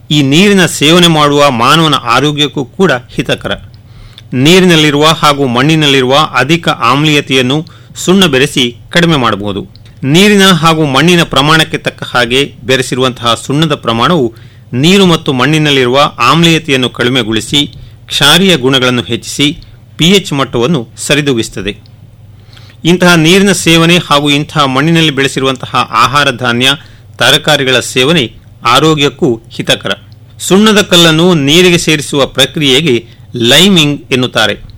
ಈ ನೀರಿನ ಸೇವನೆ ಮಾಡುವ ಮಾನವನ ಆರೋಗ್ಯಕ್ಕೂ ಕೂಡ ಹಿತಕರ ನೀರಿನಲ್ಲಿರುವ ಹಾಗೂ ಮಣ್ಣಿನಲ್ಲಿರುವ ಅಧಿಕ ಆಮ್ಲೀಯತೆಯನ್ನು ಸುಣ್ಣ ಬೆರೆಸಿ ಕಡಿಮೆ ಮಾಡಬಹುದು ನೀರಿನ ಹಾಗೂ ಮಣ್ಣಿನ ಪ್ರಮಾಣಕ್ಕೆ ತಕ್ಕ ಹಾಗೆ ಬೆರೆಸಿರುವಂತಹ ಸುಣ್ಣದ ಪ್ರಮಾಣವು ನೀರು ಮತ್ತು ಮಣ್ಣಿನಲ್ಲಿರುವ ಆಮ್ಲೀಯತೆಯನ್ನು ಕಡಿಮೆಗೊಳಿಸಿ ಕ್ಷಾರೀಯ ಗುಣಗಳನ್ನು ಹೆಚ್ಚಿಸಿ ಪಿಎಚ್ ಮಟ್ಟವನ್ನು ಸರಿದೂಗಿಸುತ್ತದೆ ಇಂತಹ ನೀರಿನ ಸೇವನೆ ಹಾಗೂ ಇಂತಹ ಮಣ್ಣಿನಲ್ಲಿ ಬೆಳೆಸಿರುವಂತಹ ಆಹಾರ ಧಾನ್ಯ ತರಕಾರಿಗಳ ಸೇವನೆ ಆರೋಗ್ಯಕ್ಕೂ ಹಿತಕರ ಸುಣ್ಣದ ಕಲ್ಲನ್ನು ನೀರಿಗೆ ಸೇರಿಸುವ ಪ್ರಕ್ರಿಯೆಗೆ ಲೈಮಿಂಗ್ ಎನ್ನುತ್ತಾರೆ